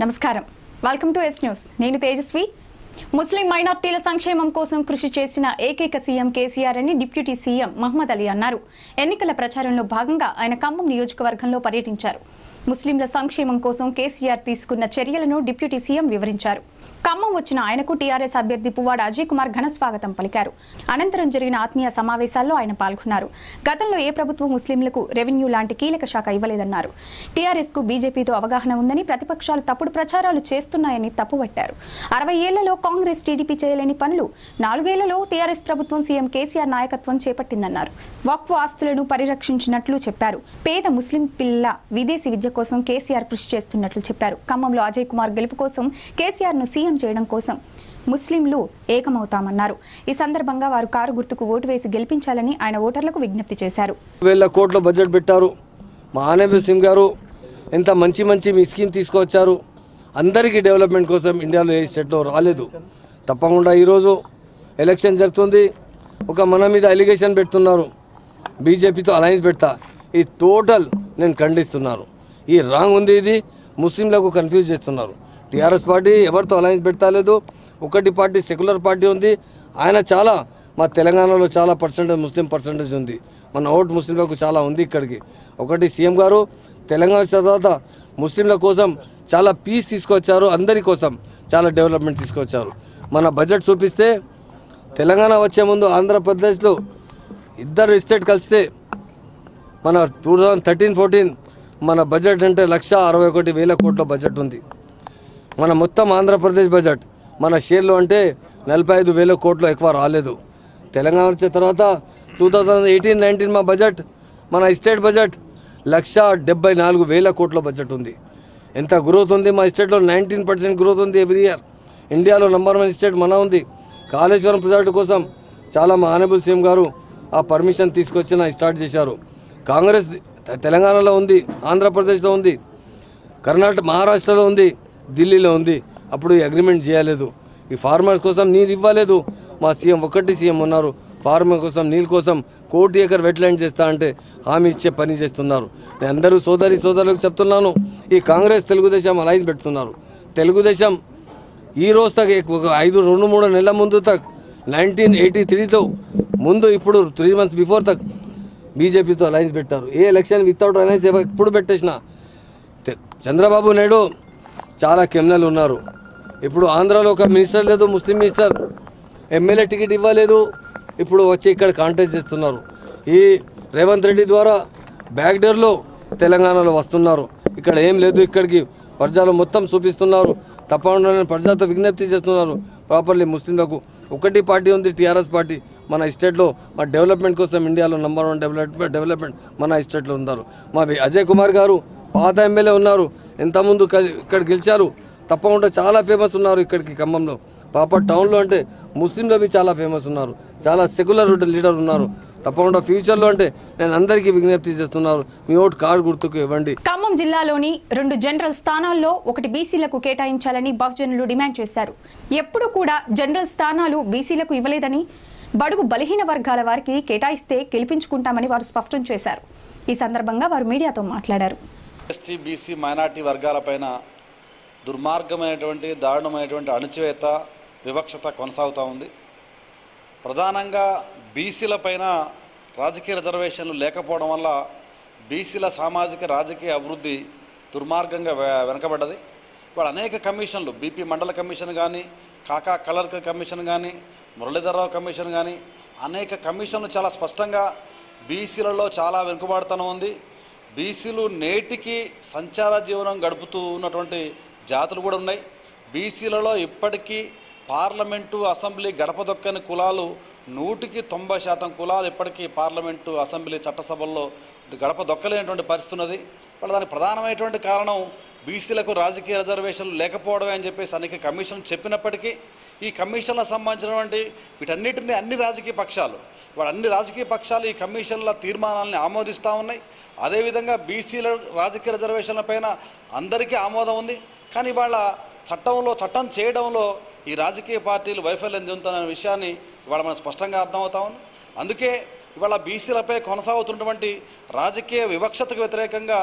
నమస్కారం welcome to yes news నేను తేజస్వి ముస్లిం మైనార్టీల సంక్షేమం కోసం కృషి చేసిన ఏకైక సీఎం కేసీఆర్ అని డిప్యూటీ సీఎం మహమ్మద్ అలీ అన్నారు ఎన్నికల ప్రచారంలో భాగంగా ఆయన ఖమ్మం నియోజకవర్గంలో పర్యటించారు ముస్లింల సంక్షేమం కోసం కేసీఆర్ తీసుకున్న చర్యలను డిప్యూటీ సీఎం వివరించారు ఖమ్మం వచ్చిన ఆయనకు టీఆర్ఎస్ అభ్యర్థి పువ్వాడ అజయ్ కుమార్ ఘన స్వాగతం పలికారు అనంతరం జరిగిన ఆత్మీయ సమావేశాల్లో ఆయన పాల్గొన్నారు గతంలో ఏ ప్రభుత్వం ముస్లింలకు రెవెన్యూ లాంటి కీలక శాఖ ఇవ్వలేదన్నారు టీఆర్ఎస్ కు బీజేపీతో అవగాహన ఉందని ప్రతిపక్షాలు తప్పుడు ప్రచారాలు చేస్తున్నాయని తప్పుపట్టారు అరవై ఏళ్లలో కాంగ్రెస్ టీడీపీ చేయలేని పనులు నాలుగేళ్లలో టీఆర్ఎస్ ప్రభుత్వం సీఎం కేసీఆర్ నాయకత్వం చేపట్టిందన్నారు వక్ఫ్ ఆస్తులను పరిరక్షించినట్లు చెప్పారు పేద ముస్లిం పిల్లల విదేశీ విద్య కోసం కేసీఆర్ కృషి చేస్తున్నట్లు చెప్పారు ఖమ్మంలో అజయ్ కుమార్ గెలుపు కోసం కేసీఆర్ ను సీఎం చేయడం కోసం ముస్లింలు ఏకమవుతామన్నారు ఈ సందర్భంగా వారు కారు గుర్తుకు ఓటు వేసి గెలిపించాలని ఆయన ఓటర్లకు విజ్ఞప్తి చేశారు వేల కోట్ల బడ్జెట్ పెట్టారు మా ఆనబి సింగ్ గారు ఎంత మంచి మంచి మీ స్కీమ్ తీసుకొచ్చారు అందరికీ డెవలప్మెంట్ కోసం ఇండియాలో ఏ స్టేట్లో రాలేదు తప్పకుండా ఈరోజు ఎలక్షన్ జరుగుతుంది ఒక మన మీద అలిగేషన్ పెడుతున్నారు బీజేపీతో అలయన్స్ పెడతా ఈ టోటల్ నేను ఖండిస్తున్నాను ఈ రాంగ్ ఉంది ఇది ముస్లింలకు కన్ఫ్యూజ్ చేస్తున్నారు టీఆర్ఎస్ పార్టీ ఎవరితో అలయన్స్ పెడతలేదు ఒకటి పార్టీ సెక్యులర్ పార్టీ ఉంది ఆయన చాలా మా తెలంగాణలో చాలా పర్సెంటేజ్ ముస్లిం పర్సెంటేజ్ ఉంది మన ఓట్ ముస్లింలకు చాలా ఉంది ఇక్కడికి ఒకటి సీఎం గారు తెలంగాణ వచ్చిన తర్వాత ముస్లింల కోసం చాలా పీస్ తీసుకొచ్చారు అందరి కోసం చాలా డెవలప్మెంట్ తీసుకొచ్చారు మన బడ్జెట్ చూపిస్తే తెలంగాణ వచ్చే ముందు ఆంధ్రప్రదేశ్లో ఇద్దరు స్టేట్ కలిస్తే మన టూ థౌజండ్ థర్టీన్ ఫోర్టీన్ మన బడ్జెట్ అంటే లక్ష అరవై ఒకటి వేల కోట్ల బడ్జెట్ ఉంది మన మొత్తం ఆంధ్రప్రదేశ్ బడ్జెట్ మన షేర్లో అంటే నలభై ఐదు వేల కోట్లు ఎక్కువ రాలేదు తెలంగాణ వచ్చిన తర్వాత టూ థౌజండ్ ఎయిటీన్ నైన్టీన్ మా బడ్జెట్ మన స్టేట్ బడ్జెట్ లక్ష డెబ్బై నాలుగు వేల కోట్ల బడ్జెట్ ఉంది ఎంత గ్రోత్ ఉంది మా స్టేట్లో నైన్టీన్ పర్సెంట్ గ్రోత్ ఉంది ఎవ్రీ ఇయర్ ఇండియాలో నంబర్ వన్ స్టేట్ మన ఉంది కాళేశ్వరం ప్రాజెక్టు కోసం చాలా మా ఆనబుల్ సీఎం గారు ఆ పర్మిషన్ తీసుకొచ్చిన స్టార్ట్ చేశారు కాంగ్రెస్ తెలంగాణలో ఉంది ఆంధ్రప్రదేశ్లో ఉంది కర్ణాటక మహారాష్ట్రలో ఉంది ఢిల్లీలో ఉంది అప్పుడు ఈ అగ్రిమెంట్ చేయలేదు ఈ ఫార్మర్స్ కోసం నీరు ఇవ్వలేదు మా సీఎం ఒకటి సీఎం ఉన్నారు ఫార్మర్ కోసం నీళ్ళ కోసం కోటి ఎకర్ వెట్ల్యాండ్ చేస్తా అంటే హామీ ఇచ్చే పని చేస్తున్నారు నేను అందరూ సోదరి సోదరులకు చెప్తున్నాను ఈ కాంగ్రెస్ తెలుగుదేశం అలయన్స్ పెడుతున్నారు తెలుగుదేశం ఈ రోజు తగ్గ ఒక ఐదు రెండు మూడు నెలల ముందు తక్ నైన్టీన్ ఎయిటీ త్రీతో ముందు ఇప్పుడు త్రీ మంత్స్ బిఫోర్ తక్ బీజేపీతో అలయన్స్ పెట్టారు ఏ ఎలక్షన్ వితౌట్ అలయన్స్ ఎప్పుడు పెట్టేసిన తె- చంద్రబాబు నాయుడు చాలా క్రిమినల్ ఉన్నారు ఇప్పుడు ఆంధ్రాలో ఒక మినిస్టర్ లేదు ముస్లిం మినిస్టర్ ఎమ్మెల్యే టికెట్ ఇవ్వలేదు ఇప్పుడు వచ్చి ఇక్కడ కాంటెస్ట్ చేస్తున్నారు ఈ రేవంత్ రెడ్డి ద్వారా బ్యాక్ డోర్లో తెలంగాణలో వస్తున్నారు ఇక్కడ ఏం లేదు ఇక్కడికి ప్రజలు మొత్తం చూపిస్తున్నారు తప్పకుండా నేను ప్రజలతో విజ్ఞప్తి చేస్తున్నారు ప్రాపర్లీ ముస్లింలకు ఒకటి పార్టీ ఉంది టీఆర్ఎస్ పార్టీ మన స్టేట్లో మా డెవలప్మెంట్ కోసం ఇండియాలో నెంబర్ వన్ డెవలప్మెంట్ డెవలప్మెంట్ మన స్టేట్లో ఉన్నారు మా వి- అజయ్ కుమార్ గారు పాత ఎమ్మెల్యే ఉన్నారు ఎంతమంది ఇక్కడ గెలిచారు తప్పకుండా చాలా ఫేమస్ ఉన్నారు ఇక్కడికి ఖమ్మంలో ప్రాపర్ టౌన్లో అంటే ముస్లింలో బి చాలా ఫేమస్ ఉన్నారు చాలా సెక్యులర్ లీడర్ ఉన్నారు తప్పకుండా ఫ్యూచర్లో అంటే నేను అందరికీ విజ్ఞప్తి చేస్తున్నారు మీ ఓటు కార్డు గుర్తుకు ఇవ్వండి ఖమ్మం జిల్లాలోని రెండు జనరల్ స్థానాల్లో ఒకటి బీసీలకు కేటాయించాలని బహుజనులు డిమాండ్ చేశారు ఎప్పుడు కూడా జనరల్ స్థానాలు బీసీలకు ఇవ్వలేదని బడుగు బలహీన వర్గాల వారికి కేటాయిస్తే గెలిపించుకుంటామని వారు స్పష్టం చేశారు ఈ సందర్భంగా వారు మీడియాతో మాట్లాడారు ఎస్టీ బీసీ మైనార్టీ వర్గాలపైన దుర్మార్గమైనటువంటి దారుణమైనటువంటి అణచివేత వివక్షత కొనసాగుతూ ఉంది ప్రధానంగా బీసీలపైన రాజకీయ రిజర్వేషన్లు లేకపోవడం వల్ల బీసీల సామాజిక రాజకీయ అభివృద్ధి దుర్మార్గంగా వె- వెనకబడ్డది ఇవాళ అనేక కమిషన్లు బీపీ మండల కమిషన్ కానీ కాకా కలర్క కమిషన్ కానీ మురళీధరరావు కమిషన్ కానీ అనేక కమిషన్లు చాలా స్పష్టంగా బీసీలలో చాలా వెనుకబాటుతనం ఉంది బీసీలు నేటికి సంచార జీవనం గడుపుతూ ఉన్నటువంటి జాతులు కూడా ఉన్నాయి బీసీలలో ఇప్పటికీ పార్లమెంటు అసెంబ్లీ గడప దొక్కని కులాలు నూటికి తొంభై శాతం కులాలు ఇప్పటికీ పార్లమెంటు అసెంబ్లీ చట్టసభల్లో గడప దొక్కలేనటువంటి పరిస్థితి ఉన్నది వాళ్ళ దానికి ప్రధానమైనటువంటి కారణం బీసీలకు రాజకీయ రిజర్వేషన్లు లేకపోవడమే అని చెప్పేసి అనేక కమిషన్ చెప్పినప్పటికీ ఈ కమిషన్లకు సంబంధించినటువంటి వీటన్నిటిని అన్ని రాజకీయ పక్షాలు ఇవాళ అన్ని రాజకీయ పక్షాలు ఈ కమిషన్ల తీర్మానాలని ఆమోదిస్తూ ఉన్నాయి అదేవిధంగా బీసీల రాజకీయ రిజర్వేషన్ల పైన అందరికీ ఆమోదం ఉంది కానీ ఇవాళ చట్టంలో చట్టం చేయడంలో ఈ రాజకీయ పార్టీలు వైఫల్యం చెందుతున్న విషయాన్ని ఇవాళ మనం స్పష్టంగా అర్థమవుతా ఉంది అందుకే ఇవాళ బీసీలపై కొనసాగుతున్నటువంటి రాజకీయ వివక్షతకు వ్యతిరేకంగా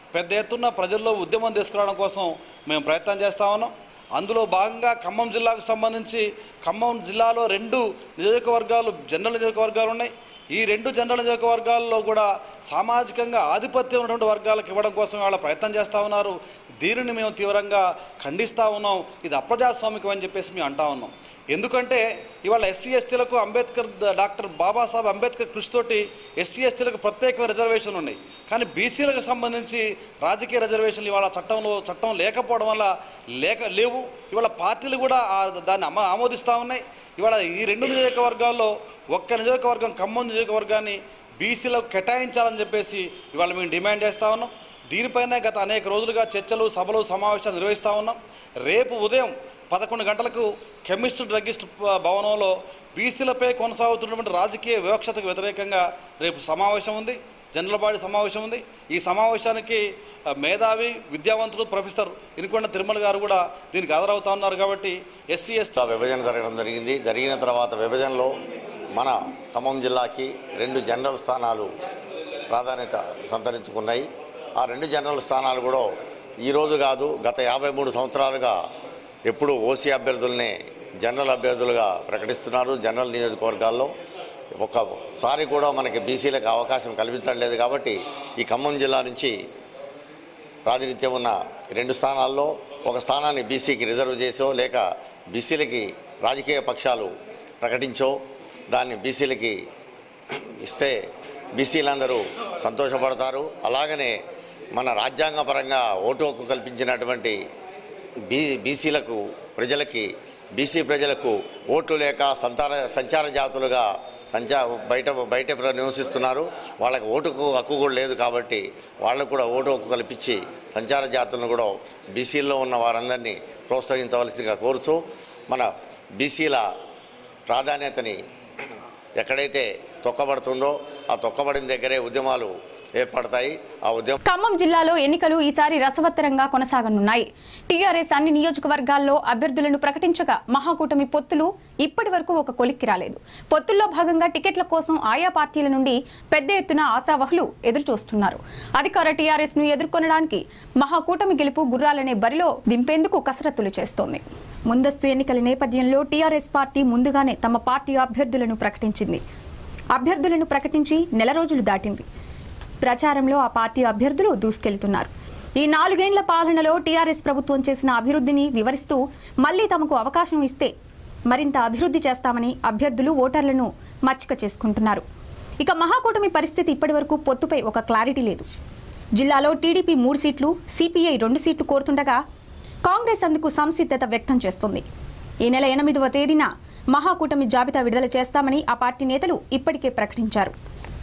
పెద్ద ఎత్తున ప్రజల్లో ఉద్యమం తీసుకురావడం కోసం మేము ప్రయత్నం చేస్తా ఉన్నాం అందులో భాగంగా ఖమ్మం జిల్లాకు సంబంధించి ఖమ్మం జిల్లాలో రెండు నియోజకవర్గాలు జనరల్ నియోజకవర్గాలు ఉన్నాయి ఈ రెండు జనరల్ నియోజకవర్గాల్లో కూడా సామాజికంగా ఆధిపత్యం ఉన్నటువంటి వర్గాలకు ఇవ్వడం కోసం వాళ్ళ ప్రయత్నం చేస్తూ ఉన్నారు దీనిని మేము తీవ్రంగా ఖండిస్తూ ఉన్నాం ఇది అప్రజాస్వామికం అని చెప్పేసి మేము అంటా ఉన్నాం ఎందుకంటే ఇవాళ ఎస్సీ ఎస్టీలకు అంబేద్కర్ ద- డాక్టర్ బాబాసాహెబ్ అంబేద్కర్ కృషితోటి ఎస్సీ ఎస్టీలకు ప్రత్యేకమైన రిజర్వేషన్లు ఉన్నాయి కానీ బీసీలకు సంబంధించి రాజకీయ రిజర్వేషన్లు ఇవాళ చట్టంలో చట్టం లేకపోవడం వల్ల లేక లేవు ఇవాళ పార్టీలు కూడా ఆ- దాన్ని అమ ఆమోదిస్తూ ఉన్నాయి ఇవాళ ఈ రెండు నియోజకవర్గాల్లో ఒక్క నియోజకవర్గం ఖమ్మం నియోజకవర్గాన్ని బీసీలకు కేటాయించాలని చెప్పేసి ఇవాళ మేము డిమాండ్ చేస్తూ ఉన్నాం దీనిపైన గత అనేక రోజులుగా చర్చలు సభలు సమావేశాలు నిర్వహిస్తూ ఉన్నాం రేపు ఉదయం పదకొండు గంటలకు కెమిస్ట్ డ్రగ్గిస్ట్ ప- భవనంలో బీసీలపై కొనసాగుతున్నటువంటి రాజకీయ వివక్షతకు వ్యతిరేకంగా రేపు సమావేశం ఉంది జనరల్ బాడీ సమావేశం ఉంది ఈ సమావేశానికి ఆ, మేధావి విద్యావంతుడు ప్రొఫెసర్ ఇనుకొండ తిరుమల గారు కూడా దీనికి హాజరవుతా ఉన్నారు కాబట్టి ఎస్సీ ఎస్టీ ఆ విభజన జరగడం జరిగింది జరిగిన తర్వాత విభజనలో మన ఖమ్మం జిల్లాకి రెండు జనరల్ స్థానాలు ప్రాధాన్యత సంతరించుకున్నాయి ఆ రెండు జనరల్ స్థానాలు కూడా ఈరోజు కాదు గత యాభై మూడు సంవత్సరాలుగా ఎప్పుడు ఓసీ అభ్యర్థుల్ని జనరల్ అభ్యర్థులుగా ప్రకటిస్తున్నారు జనరల్ నియోజకవర్గాల్లో ఒక్కసారి కూడా మనకి బీసీలకు అవకాశం కల్పించడం లేదు కాబట్టి ఈ ఖమ్మం జిల్లా నుంచి ప్రాతినిధ్యం ఉన్న రెండు స్థానాల్లో ఒక స్థానాన్ని బీసీకి రిజర్వ్ చేసో లేక బీసీలకి రాజకీయ పక్షాలు ప్రకటించో దాన్ని బీసీలకి ఇస్తే బీసీలందరూ సంతోషపడతారు అలాగనే మన రాజ్యాంగపరంగా ఓటు హక్కు కల్పించినటువంటి బీ బీసీలకు ప్రజలకి బీసీ ప్రజలకు ఓట్లు లేక సంతాన సంచార జాతులుగా సంచా బయట బయట ప్ర- నివసిస్తున్నారు వాళ్ళకి ఓటుకు హక్కు కూడా లేదు కాబట్టి వాళ్ళకు కూడా ఓటు హక్కు కల్పించి సంచార జాతులను కూడా బీసీల్లో ఉన్న వారందరినీ ప్రోత్సహించవలసిందిగా కోరుచు మన బీసీల ప్రాధాన్యతని ఎక్కడైతే తొక్కబడుతుందో ఆ తొక్కబడిన దగ్గరే ఉద్యమాలు ఏర్పడతాయి ఆ ఉద్యమం ఖమ్మం జిల్లాలో ఎన్నికలు ఈసారి రసవత్తరంగా కొనసాగనున్నాయి టీఆర్ఎస్ అన్ని నియోజకవర్గాల్లో అభ్యర్థులను ప్రకటించగా మహాకూటమి పొత్తులు ఇప్పటి వరకు ఒక కొలిక్కి రాలేదు పొత్తుల్లో భాగంగా టికెట్ల కోసం ఆయా పార్టీల నుండి పెద్ద ఎత్తున ఆశావహులు ఎదురుచూస్తున్నారు అధికార టీఆర్ఎస్ ను ఎదుర్కొనడానికి మహాకూటమి గెలుపు గుర్రాలనే బరిలో దింపేందుకు కసరత్తులు చేస్తోంది ముందస్తు ఎన్నికల నేపథ్యంలో టీఆర్ఎస్ పార్టీ ముందుగానే తమ పార్టీ అభ్యర్థులను ప్రకటించింది అభ్యర్థులను ప్రకటించి నెల రోజులు దాటింది ప్రచారంలో ఆ పార్టీ అభ్యర్థులు దూసుకెళ్తున్నారు ఈ నాలుగేండ్ల పాలనలో టీఆర్ఎస్ ప్రభుత్వం చేసిన అభివృద్ధిని వివరిస్తూ మళ్లీ తమకు అవకాశం ఇస్తే మరింత అభివృద్ధి చేస్తామని అభ్యర్థులు ఓటర్లను మచ్చిక చేసుకుంటున్నారు ఇక మహాకూటమి పరిస్థితి ఇప్పటివరకు పొత్తుపై ఒక క్లారిటీ లేదు జిల్లాలో టీడీపీ మూడు సీట్లు సిపిఐ రెండు సీట్లు కోరుతుండగా కాంగ్రెస్ అందుకు సంసిద్ధత వ్యక్తం చేస్తుంది ఈ నెల ఎనిమిదవ తేదీన మహాకూటమి జాబితా విడుదల చేస్తామని ఆ పార్టీ నేతలు ఇప్పటికే ప్రకటించారు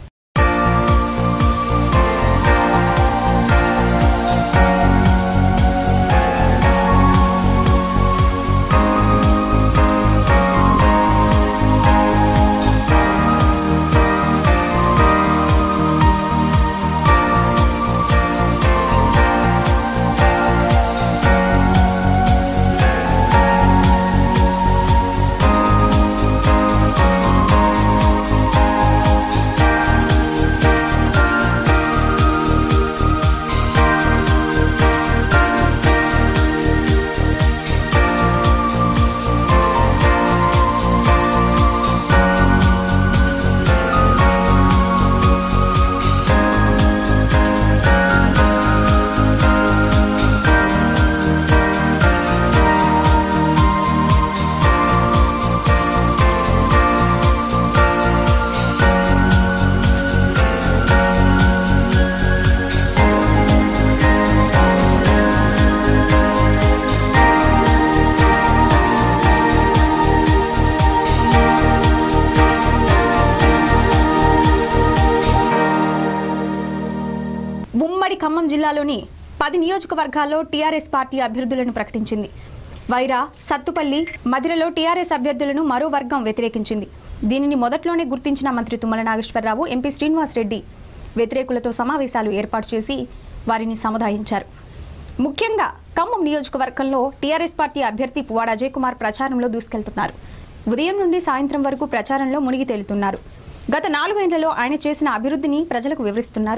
ఉమ్మడి ఖమ్మం జిల్లాలోని పది నియోజకవర్గాల్లో టీఆర్ఎస్ పార్టీ అభ్యర్థులను ప్రకటించింది వైరా సత్తుపల్లి మదిరలో టీఆర్ఎస్ అభ్యర్థులను మరో వర్గం వ్యతిరేకించింది దీనిని మొదట్లోనే గుర్తించిన మంత్రి తుమ్మల నాగేశ్వరరావు ఎంపీ శ్రీనివాస్ రెడ్డి వ్యతిరేకులతో సమావేశాలు ఏర్పాటు చేసి వారిని సముదాయించారు ముఖ్యంగా ఖమ్మం నియోజకవర్గంలో టీఆర్ఎస్ పార్టీ అభ్యర్థి పువ్వాడ అజయ్ కుమార్ ప్రచారంలో దూసుకెళ్తున్నారు ఉదయం నుండి సాయంత్రం వరకు ప్రచారంలో మునిగి తేలుతున్నారు గత నాలుగేళ్లలో ఆయన చేసిన అభివృద్ధిని ప్రజలకు వివరిస్తున్నారు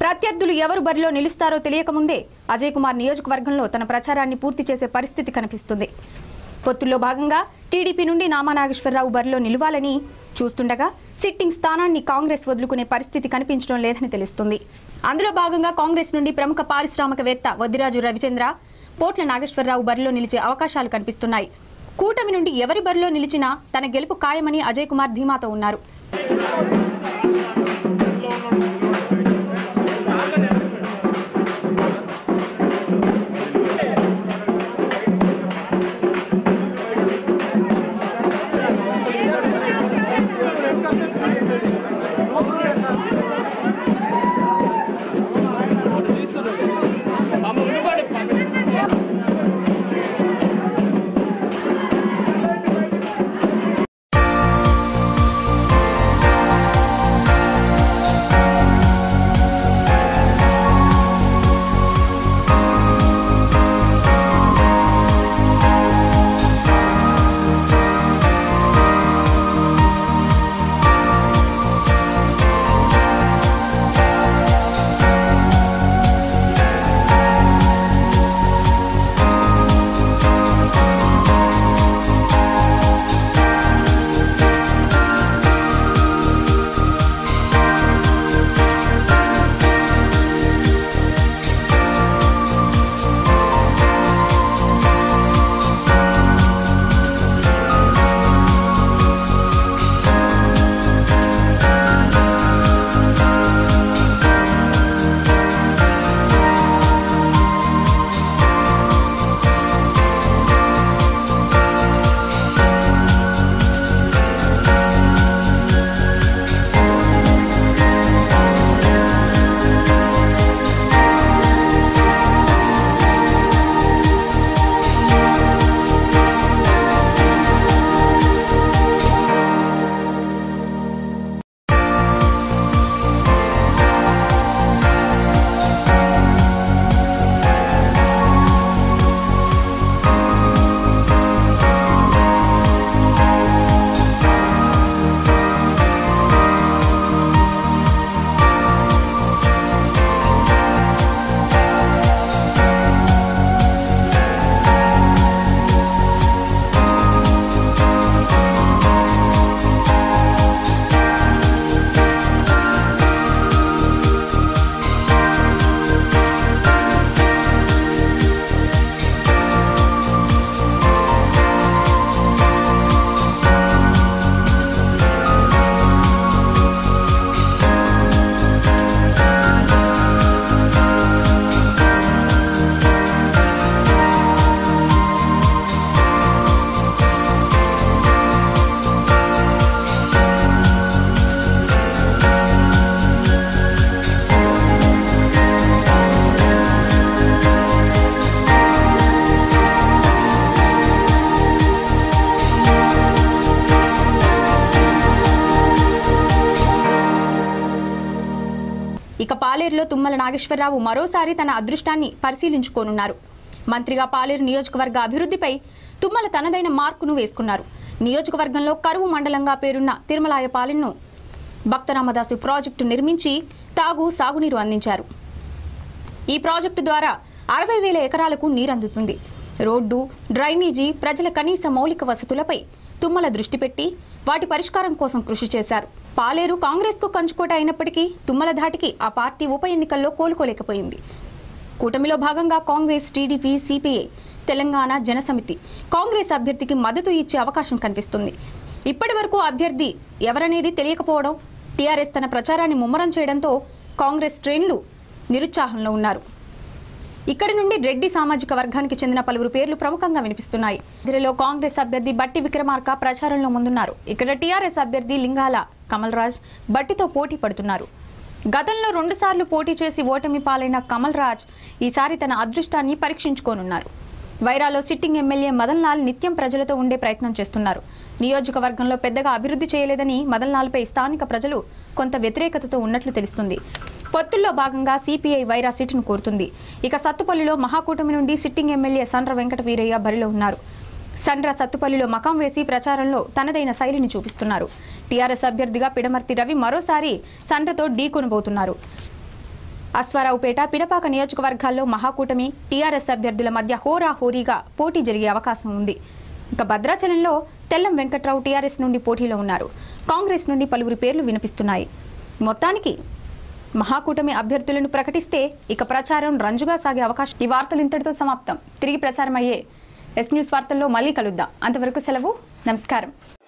ప్రత్యర్థులు ఎవరు బరిలో నిలుస్తారో తెలియకముందే అజయ్ కుమార్ నియోజకవర్గంలో తన ప్రచారాన్ని పూర్తి చేసే పరిస్థితి కనిపిస్తుంది పొత్తుల్లో భాగంగా టీడీపీ నుండి నామా నాగేశ్వరరావు బరిలో నిలవాలని చూస్తుండగా సిట్టింగ్ స్థానాన్ని కాంగ్రెస్ వదులుకునే పరిస్థితి కనిపించడం లేదని తెలుస్తుంది అందులో భాగంగా కాంగ్రెస్ నుండి ప్రముఖ పారిశ్రామికవేత్త వద్దిరాజు రవిచంద్ర పోట్ల నాగేశ్వరరావు బరిలో నిలిచే అవకాశాలు కనిపిస్తున్నాయి కూటమి నుండి ఎవరి బరిలో నిలిచినా తన గెలుపు ఖాయమని అజయ్ కుమార్ ధీమాతో ఉన్నారు ఇక పాలేరులో తుమ్మల నాగేశ్వరరావు మరోసారి తన అదృష్టాన్ని పరిశీలించుకోనున్నారు మంత్రిగా పాలేరు నియోజకవర్గ అభివృద్ధిపై తుమ్మల తనదైన మార్కును వేసుకున్నారు నియోజకవర్గంలో కరువు మండలంగా పేరున్న తిరుమలాయపాలెంను భక్తరామదాసు ప్రాజెక్టు నిర్మించి తాగు సాగునీరు అందించారు ఈ ప్రాజెక్టు ద్వారా అరవై వేల ఎకరాలకు నీరందుతుంది రోడ్డు డ్రైనేజీ ప్రజల కనీస మౌలిక వసతులపై తుమ్మల దృష్టి పెట్టి వాటి పరిష్కారం కోసం కృషి చేశారు పాలేరు కాంగ్రెస్ కు కంచుకోట అయినప్పటికీ తుమ్మల ధాటికి ఆ పార్టీ ఉప ఎన్నికల్లో కోలుకోలేకపోయింది కూటమిలో భాగంగా కాంగ్రెస్ టీడీపీ సిపిఐ తెలంగాణ జనసమితి కాంగ్రెస్ అభ్యర్థికి మద్దతు ఇచ్చే అవకాశం కనిపిస్తుంది ఇప్పటి వరకు అభ్యర్థి ఎవరనేది తెలియకపోవడం టీఆర్ఎస్ తన ప్రచారాన్ని ముమ్మరం చేయడంతో కాంగ్రెస్ శ్రేణులు నిరుత్సాహంలో ఉన్నారు ఇక్కడి నుండి రెడ్డి సామాజిక వర్గానికి చెందిన పలువురు పేర్లు ప్రముఖంగా వినిపిస్తున్నాయి ఇందులో కాంగ్రెస్ అభ్యర్థి బట్టి విక్రమార్క ప్రచారంలో ముందున్నారు ఇక్కడ టీఆర్ఎస్ అభ్యర్థి లింగాల కమల్ రాజ్ బట్టితో పోటీ పడుతున్నారు గతంలో రెండుసార్లు పోటీ చేసి ఓటమి పాలైన కమల్ రాజ్ ఈసారి తన అదృష్టాన్ని పరీక్షించుకోనున్నారు వైరాలో సిట్టింగ్ ఎమ్మెల్యే మదన్ లాల్ నిత్యం ప్రజలతో ఉండే ప్రయత్నం చేస్తున్నారు నియోజకవర్గంలో పెద్దగా అభివృద్ధి చేయలేదని మదన్ లాల్పై స్థానిక ప్రజలు కొంత వ్యతిరేకతతో ఉన్నట్లు తెలుస్తుంది పొత్తుల్లో భాగంగా సిపిఐ వైరా సీటును కోరుతుంది ఇక సత్తుపల్లిలో మహాకూటమి నుండి సిట్టింగ్ ఎమ్మెల్యే సండ్ర వెంకట వీరయ్య బరిలో ఉన్నారు సండ్ర సత్తుపల్లిలో మకాం వేసి ప్రచారంలో తనదైన శైలిని చూపిస్తున్నారు టీఆర్ఎస్ అభ్యర్థిగా పిడమర్తి రవి మరోసారి సండ్రతో ఢీకొనబోతున్నారు అశ్వారావుపేట పినపాక నియోజకవర్గాల్లో మహాకూటమి టీఆర్ఎస్ అభ్యర్థుల మధ్య హోరాహోరీగా పోటీ జరిగే అవకాశం ఉంది ఇక భద్రాచలంలో తెల్లం వెంకట్రావు టీఆర్ఎస్ నుండి పోటీలో ఉన్నారు కాంగ్రెస్ నుండి పలువురు పేర్లు వినిపిస్తున్నాయి మొత్తానికి మహాకూటమి అభ్యర్థులను ప్రకటిస్తే ఇక ప్రచారం రంజుగా సాగే అవకాశం ఈ వార్తలు ఇంతటితో సమాప్తం తిరిగి ప్రసారం అయ్యే ఎస్ న్యూస్ వార్తల్లో మళ్ళీ కలుద్దాం అంతవరకు సెలవు నమస్కారం